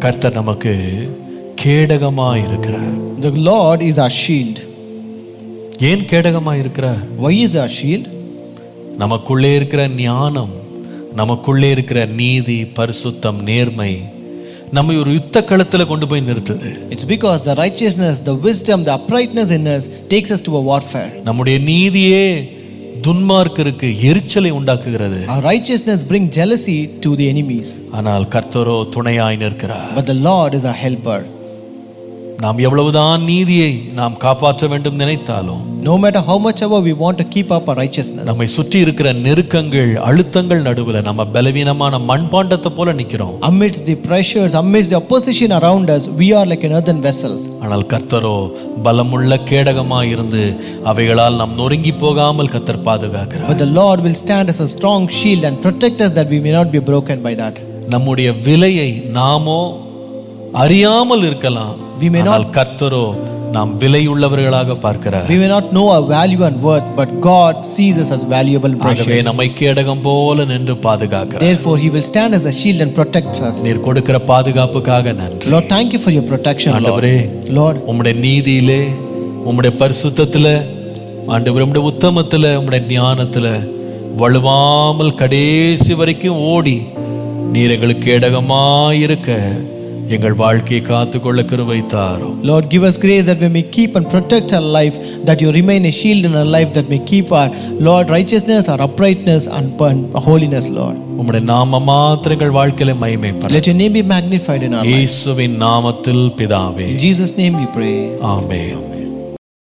கர்த்தர் நமக்கு கேடகமாய் இருக்கிறார் The Lord is our shield. ஏன் கேடகமாய் இருக்கிறார் Why is our shield? நமக்குள்ளே இருக்கிற ஞானம் நமக்குள்ளே இருக்கிற நீதி பரிசுத்தம் நேர்மை நம்மை ஒரு யுத்த களத்துல கொண்டு போய் நிறுத்துது It's because the righteousness, the wisdom, the uprightness in us takes us to a warfare. நம்முடைய நீதியே துன்மார்க்கருக்கு எரிச்சலை உண்டாக்குகிறது Our righteousness brings jealousy to the enemies, ஆனால் கர்த்தரோ துணையாய் நிற்கிறார் but the Lord is our helper. நாம் எவ்வளவுதான் நீதியை நாம் காப்பாற்ற வேண்டும் நினைத்தாலும் No matter how much ever we want to keep up our righteousness, நம்மை சுற்றி இருக்கிற நெருக்கங்கள் அழுத்தங்கள் நடுவுல நம்ம பலவீனமான மண்பாண்டத்தை போல நிக்கிறோம் amidst the pressures, amidst the opposition around us, we are like an earthen vessel. ஆனால் கர்த்தரோ பலமுள்ள கேடகமாய் இருந்து அவைகளால் நாம் நொறுங்கி போகாமல் கர்த்தர் பாதுகாக்கிறார் But the Lord will stand as a strong shield and protect us that we may not be broken by that. நம்முடைய விலையை நாமோ அறியாமல் இருக்கலாம் We may ஆனால் கர்த்தரோ நாம் விலையுள்ளவர்களாக பார்க்கிறார் We may not know our value and worth, but God sees us as valuable and ஆகவே precious. நம்மை கேடகம் போல நின்று பாதுகாக்கிறார் Therefore, He will stand as a shield and protects us. நீர் கொடுக்கிற பாதுகாப்புக்காக நன்றி Lord, thank you for your protection, Lord. ஆண்டவரே Lord, உம்முடைய நீதியிலே உம்முடைய பரிசுத்தத்துல ஆண்டவர் உம்முடைய உத்தமத்துல உம்முடைய ஞானத்துல வலுவாமல் கடைசி வரைக்கும் ஓடி நீர் எங்களுக்கு இடகமாயிருக்க எங்கள் வாழ்க்கையை காத்துக்கொள்ள கிருபை தாரும் Lord, give us grace that we may keep and protect our life, that you remain a shield in our life, that may keep our, Lord, righteousness, our uprightness, and and holiness, Lord. உம்முடைய நாம மாத்திரம் எங்கள் வாழ்க்கையில மகிமைப்பட Let your name be magnified in our life. இயேசுவின் நாமத்தில் பிதாவே In Jesus' name we pray. Amen